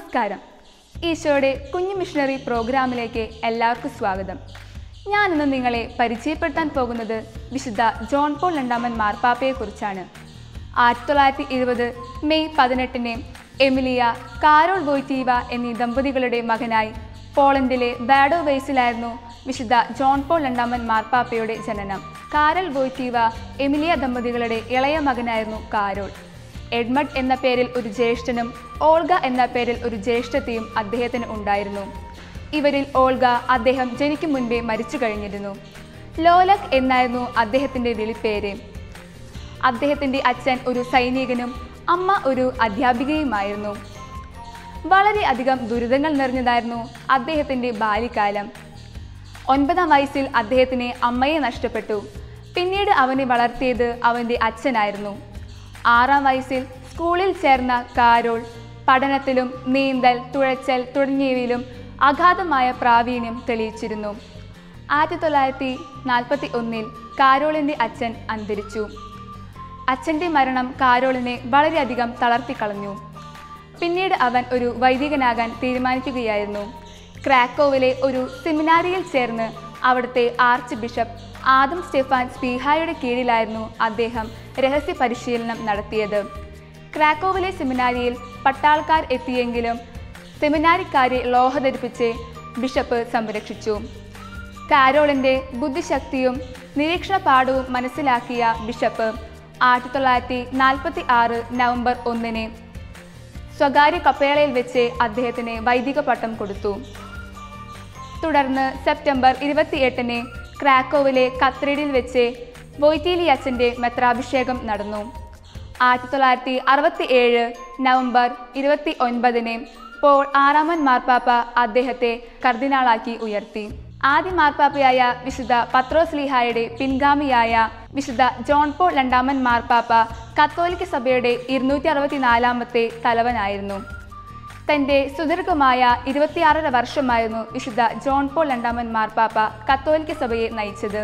നമസ്കാരം ഈശോയുടെ കുഞ്ഞു മിഷണറി പ്രോഗ്രാമിലേക്ക് എല്ലാവർക്കും സ്വാഗതം ഞാൻ ഇന്ന് നിങ്ങളെ പരിചയപ്പെടുത്താൻ പോകുന്നത് വിശുദ്ധ ജോൺ പോൾ രണ്ടാമൻ മാർപ്പാപ്പയെക്കുറിച്ചാണ് ആയിരത്തി തൊള്ളായിരത്തി ഇരുപത് മെയ് പതിനെട്ടിന് എമിലിയ കാരോൾ വോയ്റ്റീവ എന്നീ ദമ്പതികളുടെ മകനായി പോളണ്ടിലെ ബാഡോവെയ്സിലായിരുന്നു വിശുദ്ധ ജോൺ പോൾ രണ്ടാമൻ മാർപ്പാപ്പയുടെ ജനനം കാരൽ വോയ്റ്റീവ എമിലിയ ദമ്പതികളുടെ ഇളയ മകനായിരുന്നു കാരോൾ എഡ്മഡ് എന്ന പേരിൽ ഒരു ജ്യേഷ്ഠനും ഓൾഗ എന്ന പേരിൽ ഒരു ജ്യേഷ്ഠത്തെയും അദ്ദേഹത്തിന് ഉണ്ടായിരുന്നു ഇവരിൽ ഓൾഗ അദ്ദേഹം ജനിക്കും മുൻപേ മരിച്ചു കഴിഞ്ഞിരുന്നു ലോലക് എന്നായിരുന്നു അദ്ദേഹത്തിൻ്റെ വിളിപ്പേര് അദ്ദേഹത്തിൻ്റെ അച്ഛൻ ഒരു സൈനികനും അമ്മ ഒരു അധ്യാപികയുമായിരുന്നു വളരെയധികം ദുരിതങ്ങൾ നിറഞ്ഞതായിരുന്നു അദ്ദേഹത്തിൻ്റെ ബാല്യകാലം ഒൻപതാം വയസ്സിൽ അദ്ദേഹത്തിന് അമ്മയെ നഷ്ടപ്പെട്ടു പിന്നീട് അവനെ വളർത്തിയത് അവൻ്റെ അച്ഛനായിരുന്നു ആറാം വയസ്സിൽ സ്കൂളിൽ ചേർന്ന കാരോൾ പഠനത്തിലും നീന്തൽ തുഴച്ചൽ തുടങ്ങിയവയിലും അഗാധമായ പ്രാവീണ്യം തെളിയിച്ചിരുന്നു ആയിരത്തി തൊള്ളായിരത്തി നാൽപ്പത്തി ഒന്നിൽ കാരോളിൻ്റെ അച്ഛൻ അന്തരിച്ചു അച്ഛൻ്റെ മരണം കാരോളിനെ വളരെയധികം തളർത്തിക്കളഞ്ഞു പിന്നീട് അവൻ ഒരു വൈദികനാകാൻ തീരുമാനിക്കുകയായിരുന്നു ക്രാക്കോവിലെ ഒരു സെമിനാരിയിൽ ചേർന്ന് അവിടുത്തെ ആർച്ച് ബിഷപ്പ് ആദം സ്റ്റെഫാൻ സ്പീഹായുടെ കീഴിലായിരുന്നു അദ്ദേഹം രഹസ്യ പരിശീലനം നടത്തിയത് ക്രാക്കോവിലെ സെമിനാരിയിൽ പട്ടാൾക്കാർ എത്തിയെങ്കിലും സെമിനാരിക്കാരെ ലോഹധരിപ്പിച്ച് ബിഷപ്പ് സംരക്ഷിച്ചു കാരോളിൻ്റെ ബുദ്ധിശക്തിയും നിരീക്ഷണ പാഠവും മനസ്സിലാക്കിയ ബിഷപ്പ് ആയിരത്തി തൊള്ളായിരത്തി നാൽപ്പത്തി ആറ് നവംബർ ഒന്നിന് സ്വകാര്യ കപ്പേളയിൽ വെച്ച് അദ്ദേഹത്തിന് വൈദിക പട്ടം കൊടുത്തു തുടർന്ന് സെപ്റ്റംബർ ഇരുപത്തിയെട്ടിന് ക്രാക്കോവിലെ കത്രീഡിൽ വെച്ച് വൊയ്റ്റീലി അച്ഛൻ്റെ മെത്രാഭിഷേകം നടന്നു ആയിരത്തി തൊള്ളായിരത്തി അറുപത്തി ഏഴ് നവംബർ ഇരുപത്തി ഒൻപതിന് പോൾ ആറാമൻ മാർപ്പാപ്പ അദ്ദേഹത്തെ കർദിനാളാക്കി ഉയർത്തി ആദ്യ മാർപ്പാപ്പയായ വിശുദ്ധ പത്രോസ്ലിഹായുടെ പിൻഗാമിയായ വിശുദ്ധ ജോൺ പോൾ രണ്ടാമൻ മാർപ്പാപ്പ കത്തോലിക്ക സഭയുടെ ഇരുന്നൂറ്റി അറുപത്തിനാലാമത്തെ തലവനായിരുന്നു തൻ്റെ സുദീർഘമായ ഇരുപത്തിയാറര വർഷമായിരുന്നു വിശുദ്ധ ജോൺ പോൾ രണ്ടാമൻ മാർപ്പാപ്പ കത്തോലിക്ക സഭയെ നയിച്ചത്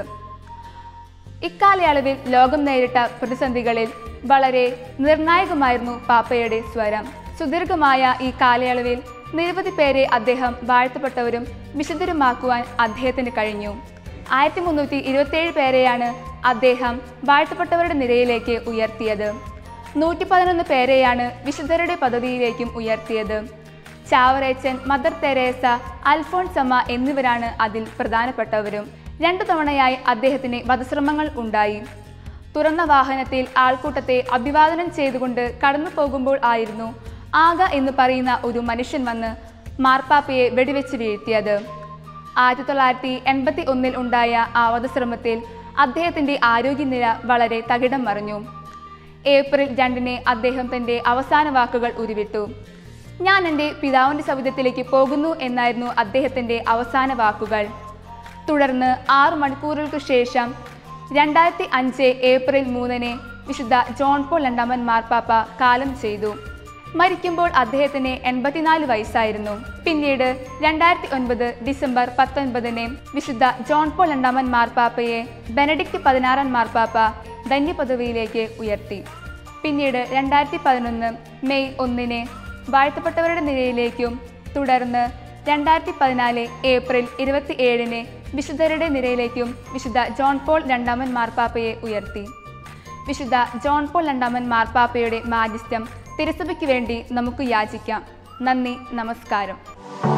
ഇക്കാലയളവിൽ ലോകം നേരിട്ട പ്രതിസന്ധികളിൽ വളരെ നിർണായകമായിരുന്നു പാപ്പയുടെ സ്വരം സുദീർഘമായ ഈ കാലയളവിൽ നിരവധി പേരെ അദ്ദേഹം വാഴ്ത്തപ്പെട്ടവരും വിശുദ്ധരുമാക്കുവാൻ അദ്ദേഹത്തിന് കഴിഞ്ഞു ആയിരത്തി മുന്നൂറ്റി ഇരുപത്തിയേഴ് പേരെയാണ് അദ്ദേഹം വാഴ്ത്തപ്പെട്ടവരുടെ നിരയിലേക്ക് ഉയർത്തിയത് നൂറ്റി പതിനൊന്ന് പേരെയാണ് വിശുദ്ധരുടെ പദവിയിലേക്കും ഉയർത്തിയത് ചാവറേച്ചൻ മദർ തെരേസ അൽഫോൺസമ്മ എന്നിവരാണ് അതിൽ പ്രധാനപ്പെട്ടവരും രണ്ടു തവണയായി അദ്ദേഹത്തിന് വധശ്രമങ്ങൾ ഉണ്ടായി തുറന്ന വാഹനത്തിൽ ആൾക്കൂട്ടത്തെ അഭിവാദനം ചെയ്തുകൊണ്ട് കടന്നു പോകുമ്പോൾ ആയിരുന്നു ആഗ എന്ന് പറയുന്ന ഒരു മനുഷ്യൻ വന്ന് മാർപ്പാപ്പയെ വെടിവെച്ച് വീഴ്ത്തിയത് ആയിരത്തി തൊള്ളായിരത്തി എൺപത്തി ഒന്നിൽ ഉണ്ടായ ആ വധശ്രമത്തിൽ അദ്ദേഹത്തിൻ്റെ ആരോഗ്യനില വളരെ തകിടം മറിഞ്ഞു ഏപ്രിൽ രണ്ടിന് അദ്ദേഹം തൻ്റെ അവസാന വാക്കുകൾ ഉരുവിട്ടു ഞാൻ എൻ്റെ പിതാവിൻ്റെ സവിധത്തിലേക്ക് പോകുന്നു എന്നായിരുന്നു അദ്ദേഹത്തിൻ്റെ അവസാന വാക്കുകൾ തുടർന്ന് ആറ് മണിക്കൂറുകൾക്ക് ശേഷം രണ്ടായിരത്തി അഞ്ച് ഏപ്രിൽ മൂന്നിന് വിശുദ്ധ ജോൺ പോൾ രണ്ടാമൻ മാർപ്പാപ്പ കാലം ചെയ്തു മരിക്കുമ്പോൾ അദ്ദേഹത്തിന് എൺപത്തിനാല് വയസ്സായിരുന്നു പിന്നീട് രണ്ടായിരത്തി ഒൻപത് ഡിസംബർ പത്തൊൻപതിന് വിശുദ്ധ ജോൺ പോൾ രണ്ടാമൻ മാർപ്പാപ്പയെ ബെനഡിക്റ്റ് പതിനാറാം മാർപ്പാപ്പ ധന്യപദവിയിലേക്ക് ഉയർത്തി പിന്നീട് രണ്ടായിരത്തി പതിനൊന്ന് മെയ് ഒന്നിന് വാഴ്ത്തപ്പെട്ടവരുടെ നിരയിലേക്കും തുടർന്ന് രണ്ടായിരത്തി പതിനാല് ഏപ്രിൽ ഇരുപത്തി ഏഴിന് വിശുദ്ധരുടെ നിരയിലേക്കും വിശുദ്ധ ജോൺ പോൾ രണ്ടാമൻ മാർപ്പാപ്പയെ ഉയർത്തി വിശുദ്ധ ജോൺ പോൾ രണ്ടാമൻ മാർപ്പാപ്പയുടെ മാധ്യസ്ഥ്യം തിരുസഭയ്ക്ക് വേണ്ടി നമുക്ക് യാചിക്കാം നന്ദി നമസ്കാരം